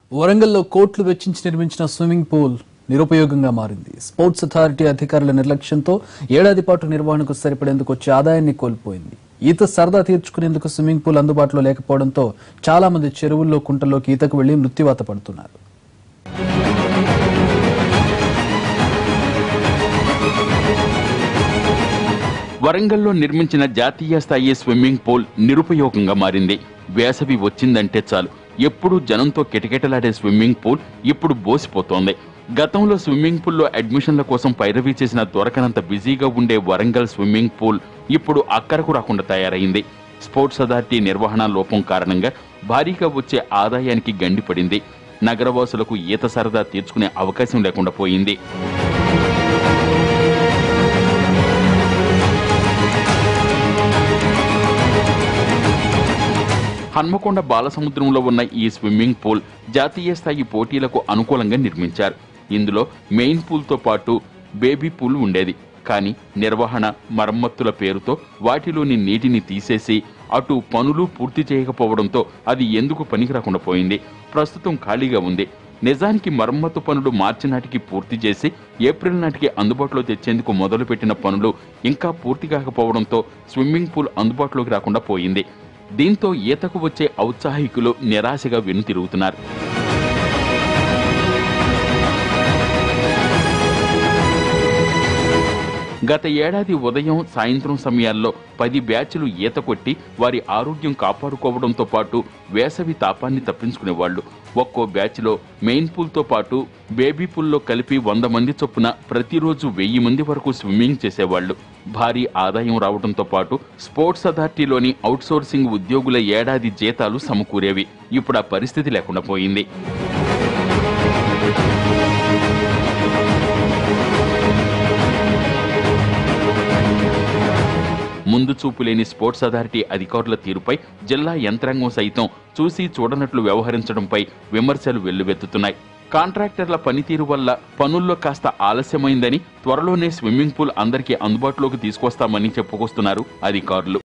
వరంగల్లో కోట్లు వెచ్చించి నిర్మించిన స్విమ్మింగ్ పూల్ నిరుపయోగంగా మారింది స్పోర్ట్స్ అథారిటీ అధికారుల నిర్లక్ష్యంతో ఏడాది పాటు నిర్వహణకు సరిపడేందుకు వచ్చే ఆదాయాన్ని కోల్పోయింది ఈత సరదా తీర్చుకునేందుకు స్విమ్మింగ్ పూల్ అందుబాటులో లేకపోవడంతో చాలా మంది చెరువుల్లో కుంటల్లోకి ఈతకు వెళ్లి మృత్యువాత పడుతున్నారు వరంగల్లో నిర్మించిన జాతీయ స్థాయి స్విమ్మింగ్ పూల్ నిరుపయోగంగా మారింది వేసవి వచ్చిందంటే చాలు ఎప్పుడూ జనంతో కిటకిటలాడే స్విమ్మింగ్ పూల్ ఇప్పుడు బోసిపోతోంది గతంలో స్విమ్మింగ్ పూల్లో అడ్మిషన్ల కోసం పైరవీ చేసిన దొరకనంత బిజీగా ఉండే వరంగల్ స్విమ్మింగ్ పూల్ ఇప్పుడు అక్కరకు రాకుండా తయారైంది స్పోర్ట్స్ అథారిటీ నిర్వహణ లోపం కారణంగా భారీగా వచ్చే ఆదాయానికి గండిపడింది నగరవాసులకు ఈత సరదా తీర్చుకునే అవకాశం లేకుండా పోయింది హన్మకొండ బాలసముద్రంలో ఉన్న ఈ స్విమ్మింగ్ పూల్ జాతీయ స్థాయి పోటీలకు అనుకూలంగా నిర్మించారు ఇందులో మెయిన్ పూల్తో పాటు బేబీ పూల్ ఉండేది కానీ నిర్వహణ మరమ్మతుల పేరుతో వాటిలోని నీటిని తీసేసి అటు పనులు పూర్తి చేయకపోవడంతో అది ఎందుకు పనికిరాకుండా పోయింది ప్రస్తుతం ఖాళీగా ఉంది నిజానికి మరమ్మతు పనులు మార్చి నాటికి పూర్తి చేసి ఏప్రిల్ నాటికి అందుబాటులో తెచ్చేందుకు మొదలుపెట్టిన పనులు ఇంకా పూర్తి కాకపోవడంతో స్విమ్మింగ్ పూల్ అందుబాటులోకి రాకుండా పోయింది దీంతో ఈతకు వచ్చే ఔత్సాహికులు నిరాశగా వెనుతిరుగుతున్నారు గత ఏడాది ఉదయం సాయంత్రం సమయాల్లో పది బ్యాచ్లు ఈత కొట్టి వారి ఆరోగ్యం కాపాడుకోవడంతో పాటు వేసవి తాపాన్ని తప్పించుకునేవాళ్లు ఒక్కో బ్యాచ్లో మెయిన్ పూల్తో పాటు బేబీ పూల్లో కలిపి వంద మంది చొప్పున ప్రతిరోజు వెయ్యి మంది వరకు స్విమ్మింగ్ చేసేవాళ్లు భారీ ఆదాయం రావడంతో పాటు స్పోర్ట్స్ అథారిటీలోని అవుట్సోర్సింగ్ ఉద్యోగుల ఏడాది జీతాలు సమకూరేవి ఇప్పుడు ఆ పరిస్థితి లేకుండా పోయింది ముందు చూపు లేని స్పోర్ట్స్ అథారిటీ అధికారుల తీరుపై జిల్లా యంత్రాంగం సైతం చూసి చూడనట్లు వ్యవహరించడంపై విమర్శలు వెల్లువెత్తుతున్నాయి కాంట్రాక్టర్ల పనితీరు వల్ల పనుల్లో కాస్త ఆలస్యమైందని త్వరలోనే స్విమ్మింగ్ పూల్ అందరికీ అందుబాటులోకి తీసుకొస్తామని చెప్పుకొస్తున్నారు అధికారులు